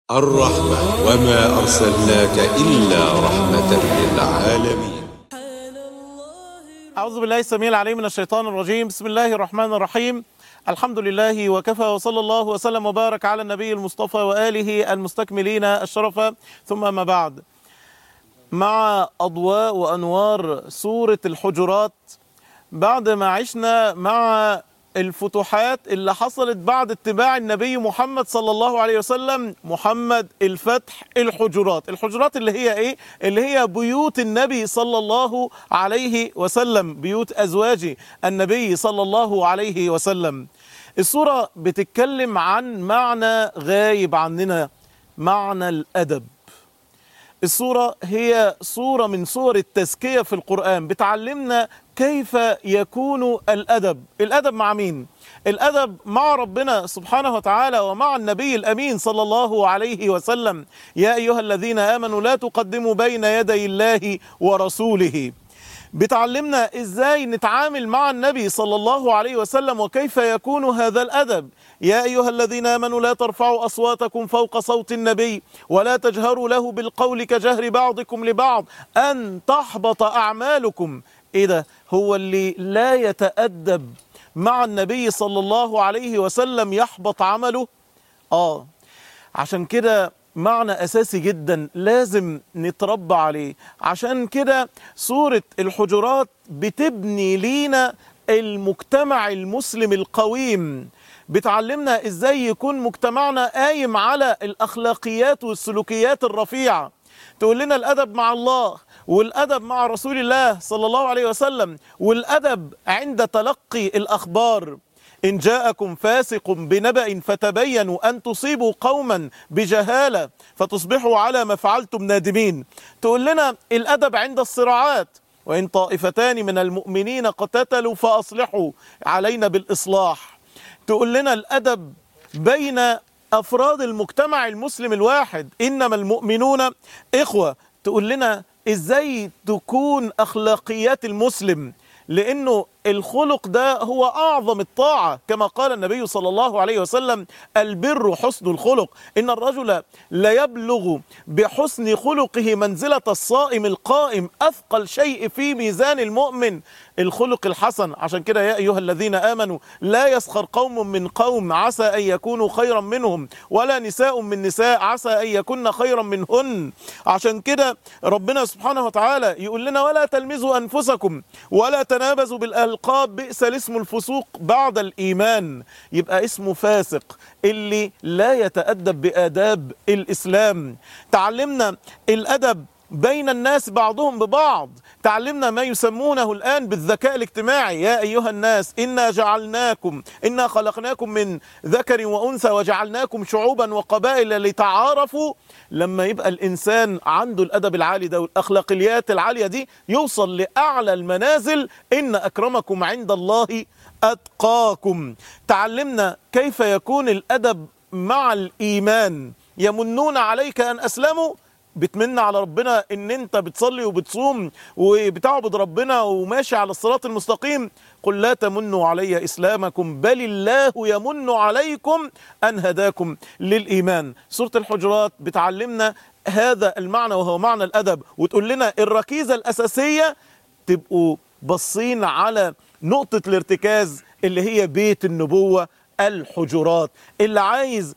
الرحمة وما أرسلناك إلا رحمة للعالمين أعوذ بالله السميع العليم من الشيطان الرجيم بسم الله الرحمن الرحيم الحمد لله وكفى وصلى الله وسلم وبارك على النبي المصطفى وآله المستكملين الشرف ثم ما بعد مع أضواء وأنوار سورة الحجرات بعد ما عشنا مع الفتوحات اللي حصلت بعد اتباع النبي محمد صلى الله عليه وسلم محمد الفتح الحجرات الحجرات اللي هي ايه اللي هي بيوت النبي صلى الله عليه وسلم بيوت ازواج النبي صلى الله عليه وسلم السورة بتتكلم عن معنى غايب عننا معنى الادب السورة هي صورة من صور التزكية في القرآن بتعلمنا كيف يكون الأدب الأدب مع مين؟ الأدب مع ربنا سبحانه وتعالى ومع النبي الأمين صلى الله عليه وسلم يا أيها الذين آمنوا لا تقدموا بين يدي الله ورسوله بتعلمنا ازاي نتعامل مع النبي صلى الله عليه وسلم وكيف يكون هذا الادب يا ايها الذين امنوا لا ترفعوا اصواتكم فوق صوت النبي ولا تجهروا له بالقول كجهر بعضكم لبعض ان تحبط اعمالكم ايه ده هو اللي لا يتادب مع النبي صلى الله عليه وسلم يحبط عمله اه عشان كده معنى أساسي جدا لازم نتربى عليه عشان كده سورة الحجرات بتبني لينا المجتمع المسلم القويم بتعلمنا ازاي يكون مجتمعنا قايم على الأخلاقيات والسلوكيات الرفيعة تقول لنا الأدب مع الله والأدب مع رسول الله صلى الله عليه وسلم والأدب عند تلقي الأخبار إن جاءكم فاسق بنبأ فتبينوا أن تصيبوا قوما بجهالة فتصبحوا على ما فعلتم نادمين تقول لنا الأدب عند الصراعات وإن طائفتان من المؤمنين قتتلوا فأصلحوا علينا بالإصلاح تقول لنا الأدب بين أفراد المجتمع المسلم الواحد إنما المؤمنون إخوة تقول لنا إزاي تكون أخلاقيات المسلم لانه الخلق ده هو اعظم الطاعه كما قال النبي صلى الله عليه وسلم البر حسن الخلق ان الرجل لا يبلغ بحسن خلقه منزله الصائم القائم اثقل شيء في ميزان المؤمن الخلق الحسن عشان كده يا ايها الذين امنوا لا يسخر قوم من قوم عسى ان يكونوا خيرا منهم ولا نساء من نساء عسى ان يكن خيرا منهن عشان كده ربنا سبحانه وتعالى يقول لنا ولا تلمزوا انفسكم ولا تنابزوا بالالقاب بئس الاسم الفسوق بعد الايمان يبقى اسمه فاسق اللي لا يتادب باداب الاسلام تعلمنا الادب بين الناس بعضهم ببعض تعلمنا ما يسمونه الآن بالذكاء الاجتماعي يا أيها الناس إنا جعلناكم إنا خلقناكم من ذكر وأنثى وجعلناكم شعوبا وقبائل لتعارفوا لما يبقى الإنسان عنده الأدب العالي ده والأخلاقيات العالية دي يوصل لأعلى المنازل إن أكرمكم عند الله أتقاكم تعلمنا كيف يكون الأدب مع الإيمان يمنون عليك أن أسلموا بتمن على ربنا ان انت بتصلي وبتصوم وبتعبد ربنا وماشي على الصراط المستقيم قل لا تمنوا علي اسلامكم بل الله يمن عليكم ان هداكم للايمان سوره الحجرات بتعلمنا هذا المعنى وهو معنى الادب وتقول لنا الركيزه الاساسيه تبقوا باصين على نقطه الارتكاز اللي هي بيت النبوه الحجرات اللي عايز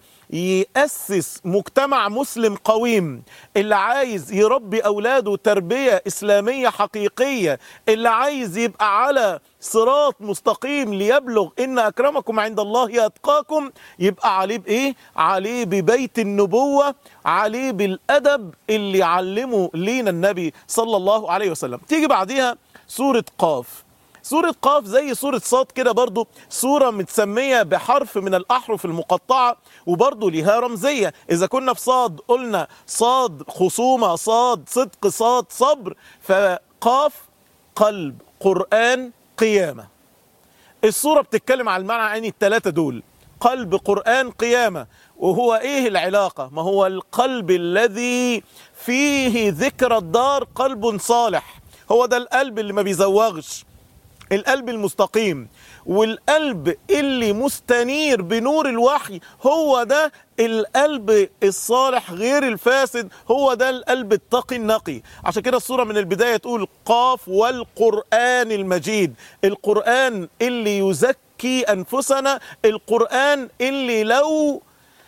يأسس مجتمع مسلم قويم اللي عايز يربي أولاده تربية إسلامية حقيقية اللي عايز يبقى على صراط مستقيم ليبلغ إن أكرمكم عند الله أتقاكم يبقى عليه بإيه؟ عليه ببيت النبوة عليه بالأدب اللي علمه لينا النبي صلى الله عليه وسلم تيجي بعديها سورة قاف سورة قاف زي سورة صاد كده برضو سورة متسمية بحرف من الأحرف المقطعة وبرضو ليها رمزية إذا كنا في صاد قلنا صاد خصومة صاد صدق صاد صبر فقاف قلب قرآن قيامة السورة بتتكلم على المعنى الثلاثة دول قلب قرآن قيامة وهو ايه العلاقة ما هو القلب الذي فيه ذكر الدار قلب صالح هو ده القلب اللي ما بيزوغش القلب المستقيم والقلب اللي مستنير بنور الوحي هو ده القلب الصالح غير الفاسد هو ده القلب التقي النقي عشان كده الصورة من البداية تقول قاف والقرآن المجيد القرآن اللي يزكي أنفسنا القرآن اللي لو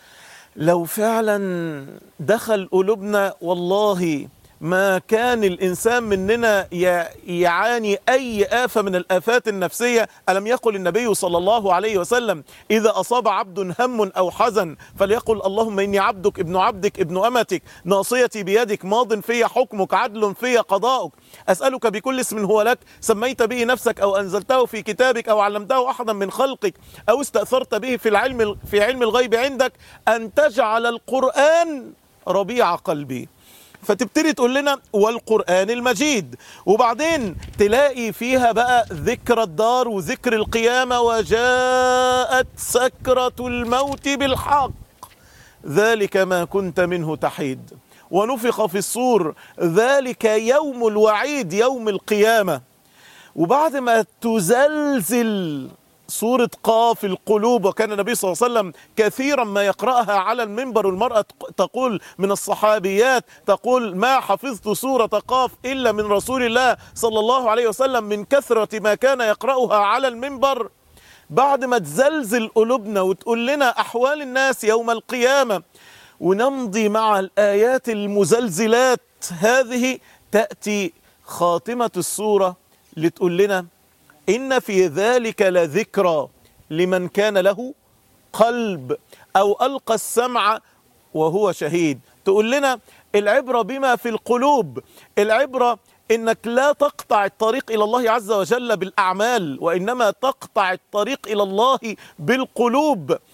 لو فعلا دخل قلوبنا والله ما كان الإنسان مننا يعاني أي آفة من الآفات النفسية ألم يقل النبي صلى الله عليه وسلم إذا أصاب عبد هم أو حزن فليقل اللهم إني عبدك ابن عبدك ابن أمتك ناصيتي بيدك ماض في حكمك عدل في قضاؤك أسألك بكل اسم هو لك سميت به نفسك أو أنزلته في كتابك أو علمته أحدا من خلقك أو استأثرت به في العلم في علم الغيب عندك أن تجعل القرآن ربيع قلبي فتبتدي تقول لنا والقرآن المجيد وبعدين تلاقي فيها بقى ذكر الدار وذكر القيامة وجاءت سكرة الموت بالحق ذلك ما كنت منه تحيد ونفخ في الصور ذلك يوم الوعيد يوم القيامة وبعد ما تزلزل سورة قاف القلوب وكان النبي صلى الله عليه وسلم كثيرا ما يقرأها على المنبر والمرأة تقول من الصحابيات تقول ما حفظت سورة قاف إلا من رسول الله صلى الله عليه وسلم من كثرة ما كان يقرأها على المنبر بعد ما تزلزل قلوبنا وتقول لنا أحوال الناس يوم القيامة ونمضي مع الآيات المزلزلات هذه تأتي خاتمة السورة لتقول لنا إن في ذلك لذكرى لمن كان له قلب أو ألقى السمع وهو شهيد تقول لنا العبرة بما في القلوب العبرة انك لا تقطع الطريق الى الله عز وجل بالاعمال وانما تقطع الطريق الى الله بالقلوب